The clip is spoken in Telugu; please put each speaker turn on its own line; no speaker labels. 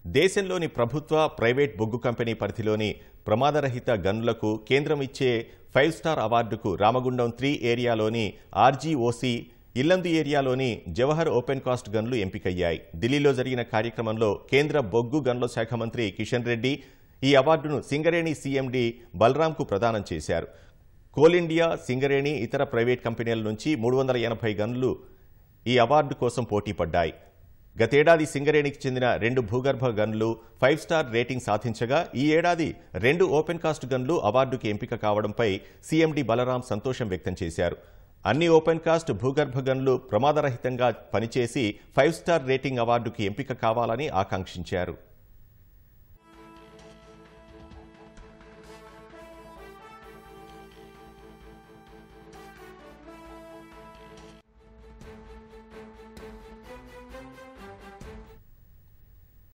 దేశంలోని ప్రభుత్వ ప్రైవేట్ బొగ్గు కంపెనీ పరిధిలోని ప్రమాదరహిత గనులకు కేంద్రం ఇచ్చే ఫైవ్ స్టార్ అవార్డుకు రామగుండం త్రీ ఏరియాలోని ఆర్జీఓసీ ఇల్లందు ఏరియాలోని జవహర్ ఓపెన్ కాస్ట్ గన్లు ఎంపికయ్యాయి ఢిల్లీలో జరిగిన కార్యక్రమంలో కేంద్ర బొగ్గు గన్ల శాఖ మంత్రి కిషన్ రెడ్డి ఈ అవార్డును సింగరేణి సీఎండీ బలరాంకు ప్రదానం చేశారు కోల్ ఇండియా సింగరేణి ఇతర ప్రైవేట్ కంపెనీల నుంచి మూడు వందల ఎనభై గన్లు ఈ అవార్డు కోసం పోటీ పడ్డాయి గతేడాది సింగరేణికి చెందిన రెండు భూగర్భ గన్లు ఫైవ్ స్టార్ రేటింగ్ సాధించగా ఈ ఏడాది రెండు ఓపెన్ కాస్ట్ గన్లు అవార్డుకి ఎంపిక కావడంపై సీఎండీ బలరాం సంతోషం వ్యక్తం చేశారు అన్ని ఓపెన్ కాస్ట్ భూగర్భ గన్లు ప్రమాదరహితంగా పనిచేసి ఫైవ్ స్టార్ రేటింగ్ అవార్డుకి ఎంపిక కావాలని ఆకాంక్షించారు